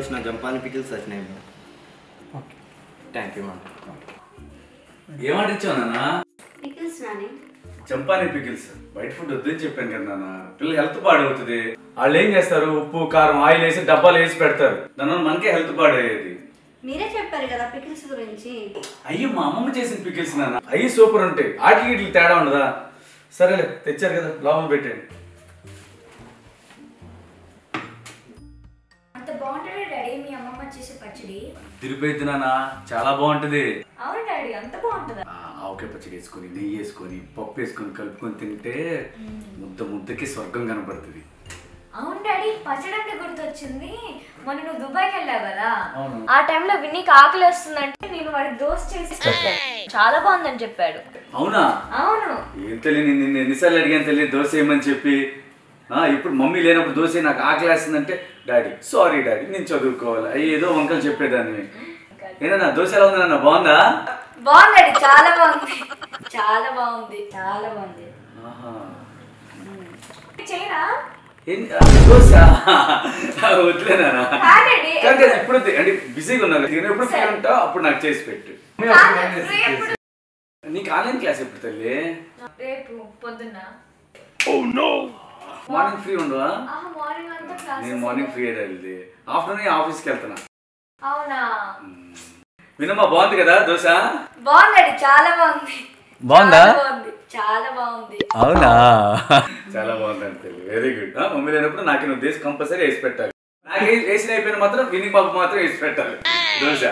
చేసిన జంపాని పికిల్స్ వచ్చినాయి bro okay thank you ma'am ఏమంటే ఇచ్చావు నాన్న పికిల్స్ నాని చంపాని పికిల్స్ బయట ఫుడ్ వద్దని చెప్పాను కదా నాన్న పిల్లలు హెల్త్ పాడవుతుంది వాళ్ళు ఏం చేస్తారు ఉప్పు కారం ఆయిల్ వేసి డబ్బాలు వేసి పెడతారు దానివల్ల మనకే హెల్త్ పాడయ్యేది మీరే చెప్పారు కదా పికిల్స్ గురించి అయ్యి మా అమ్మమ్మ చేసిన పికిల్స్ నాన్న అయ్యి సూపర్ ఉంటాయి ఆటికి వీటికి తేడా ఉండదా సరేలే తెచ్చారు కదా లోపల పెట్టండి అంత బాగుంటుంది డాడీ మీ అమ్మమ్మ చేసే పచ్చడి తిరుపతి నాన్న చాలా బాగుంటది అవును డాడీ అంత బాగుంటుందా ఆ, ఆవకాయ పచ్చడి వేసుకొని నెయ్యి వేసుకొని పప్పు వేసుకొని కలుపుకొని తింటే ముద్ద ముద్దకి స్వర్గం కనపడుతుంది అవును డాడీ పచ్చడి అంటే గుర్తొచ్చింది మొన్న నువ్వు దుబాయ్కి వెళ్ళావు కదా అవును. ఆ టైంలో విన్నీకి ఆకలి వస్తుందంటే నేను వాడికి దోశ చేసి పెట్టాను. చాలా బాగుందని చెప్పాడు అవునా అవును ఏం తెలియని నిన్ను ఎన్నిసార్లు అడిగాను తెలియదు దోశ వేయమని చెప్పి ఆ, ఇప్పుడు మమ్మీ లేనప్పుడు దోశ వేయి, నాకు ఆకలి వేస్తుందంటే డాడీ సారీ డాడీ నేను చదువుకోవాలి అయ్యి ఏదో వంకలు చెప్పేదాన్ని ఏనా దోశ ఎలా ఉంది నాన్న బాగుందా బాగుంది డాడీ చాలా బాగుంది చాలా బాగుంది చాలా బాగుంది ఆహా. చేయరా ఏం- ఆ, దోశ వదిలేనా కాదండి. ఇప్పుడు వద్దు. అంటే బిజీగా ఉన్నారు నేను ఎప్పుడు ఫ్రీ ఉంటా అప్పుడు నాకు చేసి పెట్టు నీకు ఆన్లైన్ క్లాస్ ఎప్పుడు తల్లి రేపు పొద్దున్న మార్నింగ్ ఫ్రీ ఉండవా ఆహా మార్నింగ్ అంతా నేను క్లాస్ మార్నింగ్ ఫ్రీ వెళ్ళి ఆఫ్టర్నూన్ ఆఫీస్కి వెళ్తున్నా అవునా వినమ్మా బాగుంది కదా దోశ బాగుంది డాడీ చాలా బాగుంది బాగుందా? చాలా బాగుంది చాలా బాగుంది అవునా చాలా బాగుంది అంటే వెరీ గుడ్ మమ్మీ లేనప్పుడు నాకు నువ్వు దేశ కంపల్సరీ వేసి పెట్టాలి నాకు ఏ- వేసిన అయిపోయిన మాత్రం విని బాబు మాత్రం వేసి పెట్టాలి దోశ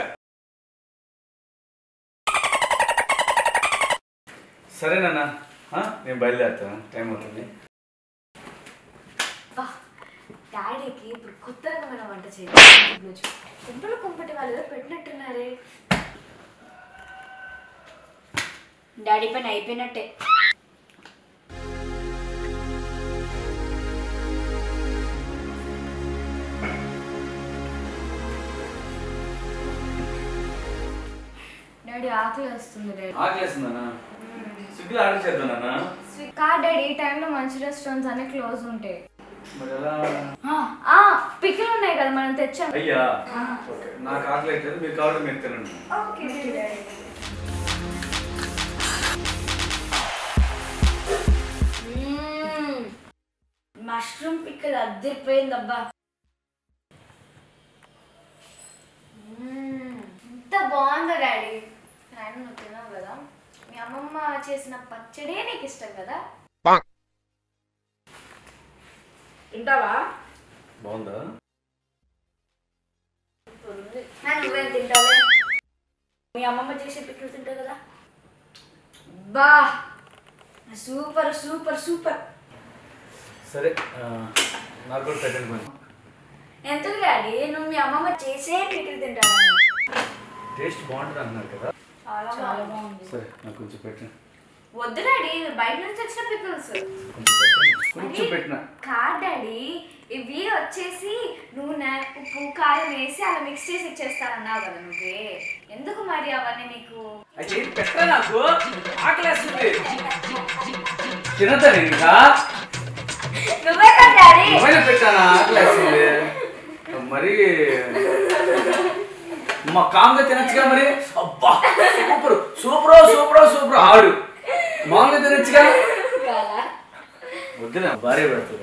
సరేనన్నా ఆ, నేను బయలుదేరుతాను టైం అవుతుంది అబ్బా, డాడీకి ఇప్పుడు కొత్త రకమైన వంట చేయాలి కుంపలు కుంపటి వాళ్ళు ఏదో పెట్టినట్టున్నారే డాడీ పని అయిపోయినట్టే డాడీ ఆకలి వస్తుంది డాడీ ఆకలేస్తుందన్నా స్విగ్గీలో ఆర్డర్ చేద్దాం నాన్న కాదు డాడీ ఈ టైంలో మంచి రెస్టారెంట్స్ అన్ని క్లోజ్ ఉంటాయి మరి ఎలా ఆ పిక్కలు ఉన్నాయి కదా మనం తెచ్చాం అయ్యా ఓకే నాకు ఆకలి అయితే మీరు కావాలి మీరు తినండి ఓకే డాడీ మష్రూమ్ పిక్కలు అద్దరిపోయిందబ్బా మ్మ్. ఎంత బాగుందో డాడీ నాయన నువ్వు తిన్నావు కదా మీ అమ్మమ్మ చేసిన పచ్చడే నీకు ఇష్టం కదా తింటావా బాగుందా నా నువ్వేం తింటావే మీ అమ్మమ్మ చేసే పిక్కలు తింటావు కదా బా సూపర్ సూపర్ సూపర్ సరే ఆ, నాకు కూడా పెట్టండి కొంచెం ఎందుకు డాడీ నువ్వు మీ అమ్మమ్మ చేసే పిక్కలు తింటావు టేస్ట్ బాగుంటుంది అంటున్నారు కదా చాలా చాలా బాగుంది సరే నాకు కొంచెం పెట్టండి వద్దు డాడీ ఇవి బయట నుంచి వచ్చిన పిక్కల్స్ కొంచెం పెట్టండి కొంచెం పెట్టిన కాదు డాడీ ఇవి వచ్చేసి నూనె ఉప్పు కారం వేసి అలా మిక్స్ చేసి ఇచ్చేస్తానన్నావు కదా నువ్వే ఎందుకు మరి అవన్నీ నీకు అయితే పెట్టరా నాకు ఆకలేస్తుంది తినద్దా నేను ఇంకా నువ్వే కదా డాడీ మొబైల్ పెట్టానా ఆకలేస్తుంది మరి మా కామ్గా తినచ్చుగా మరి అబ్బా సూపర్ సూపర్ సూపర్ సూపర్ ఆడు మామూలుగా తినచ్చుగా కాదా? వద్దునా భార్య పెడుతుందా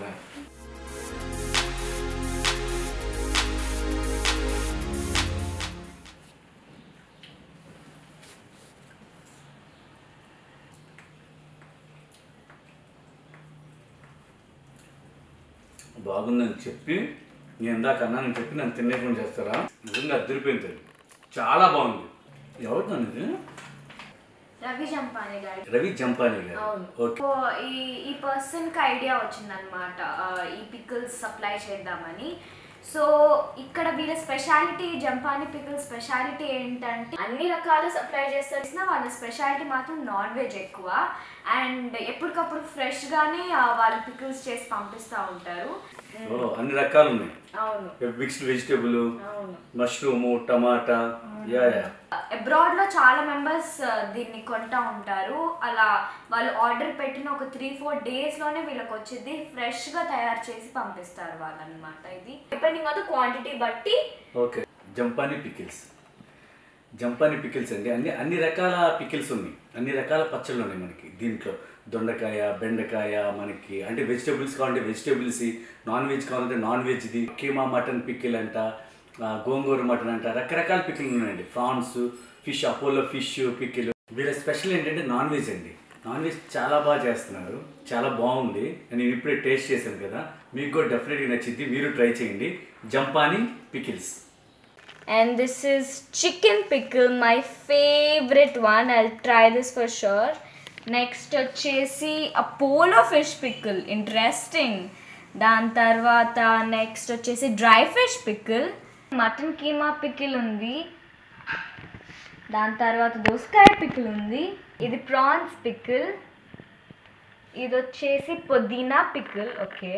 బాగుందని చెప్పి నేను ఇందాక అన్నానని చెప్పి నన్ను తినేకుండా చేస్తారా నిజంగా అద్దరిపోయింది అది. చాలా బాగుంది ఎవరు నన్ను ఇది రవి చంపాని డాడీ రవి జంపాని గారు అవును ఓకే సో ఈ ఈ పర్సన్ కి ఐడియా వచ్చిందనమాట ఈ పికిల్స్ సప్లై చేద్దామని సో ఇక్కడ వీళ్ళ స్పెషాలిటీ జంపాని పికిల్ స్పెషాలిటీ ఏంటంటే అన్ని రకాలు సప్లై చేస్తారు వాళ్ళ స్పెషాలిటీ మాత్రం నాన్ వెజ్ ఎక్కువ అండ్ ఎప్పటికప్పుడు ఫ్రెష్గానే వాళ్ళు పికిల్స్ చేసి పంపిస్తూ ఉంటారు ఓ అన్ని రకాలు ఉన్నాయి అవును మిక్స్డ్ వెజిటేబుల్ అవును మష్రూము టమాటా యా యా అబ్రాడ్ లో చాలా మెంబర్స్ దీన్ని కొంటా ఉంటారు అలా వాళ్ళు ఆర్డర్ పెట్టిన ఒక త్రీ ఫోర్ డేస్ లోనే వీళ్ళకి వచ్చింది ఫ్రెష్ గా తయారు చేసి పంపిస్తారు వాళ్ళు అనమాట ఇది డిపెండింగ్ ఆన్ ద క్వాంటిటీ బట్టి okay Jampani pickles Jampani pickles అండి అన్ని అన్ని రకాల పికిల్స్ ఉన్నాయి అన్ని రకాల పచ్చళ్ళు ఉన్నాయి మనకి దీంట్లో దొండకాయ బెండకాయ మనకి అంటే వెజిటేబుల్స్ కావాలంటే వెజిటేబుల్స్ నాన్ వెజ్ కావాలంటే నాన్ వెజ్ది కీమా మటన్ పికిల్ అంట ఆ, గోంగూర మటన్ అంట రకరకాల పికిల్ ఉన్నాయండి prawns fish Apollo fish pickle వీళ్ళ స్పెషల్ ఏంటంటే నాన్ వెజ్ అండి నాన్ వెజ్ చాలా బాగా చేస్తున్నారు చాలా బాగుంది నేను ఇప్పుడే టేస్ట్ చేశాను కదా మీకు కూడా డెఫినెట్గా నచ్చింది మీరు ట్రై చేయండి Jampani pickles And this is chicken pickle, my favorite one. I'll try this for sure. Next వచ్చేసి అపోలో ఫిష్ పికిల్ ఇంట్రెస్టింగ్ దాని తర్వాత నెక్స్ట్ వచ్చేసి dry fish pickle mutton keema pickle ఉంది దాని తర్వాత దోసకాయ పికిల్ ఉంది ఇది ప్రాన్స్ పికిల్ ఇది వచ్చేసి పుదీనా పికిల్ ఓకే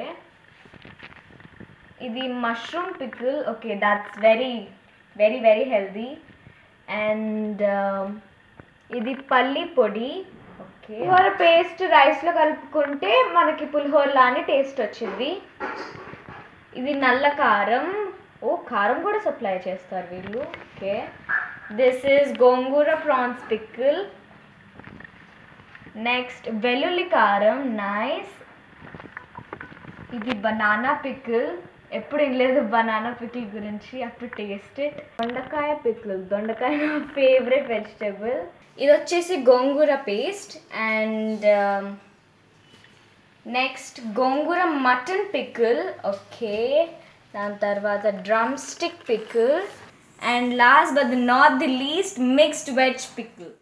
ఇది mushroom pickle okay that's very very very healthy and ఇది పల్లి పొడి ఓకే పులిహోర పేస్ట్ రైస్లో కలుపుకుంటే మనకి పులిహోర లానే టేస్ట్ వచ్చింది ఇది నల్ల కారం ఓ కారం కూడా సప్లై చేస్తారు వీళ్ళు okay this is gongura prawns pickle next వెల్లుల్లి కారం నైస్ ఇది బనానా పికిల్ ఎప్పుడు వినలేదు బనానా పికిల్ గురించి అప్పుడు టేస్ట్ ఇట్ దొండకాయ పికిల్ దొండకాయ నా ఫేవరెట్ వెజిటేబుల్ ఇది వచ్చేసి gongura paste and next gongura mutton pickle okay దాని తర్వాత drumstick pickle and last but the not the least mixed veg pickle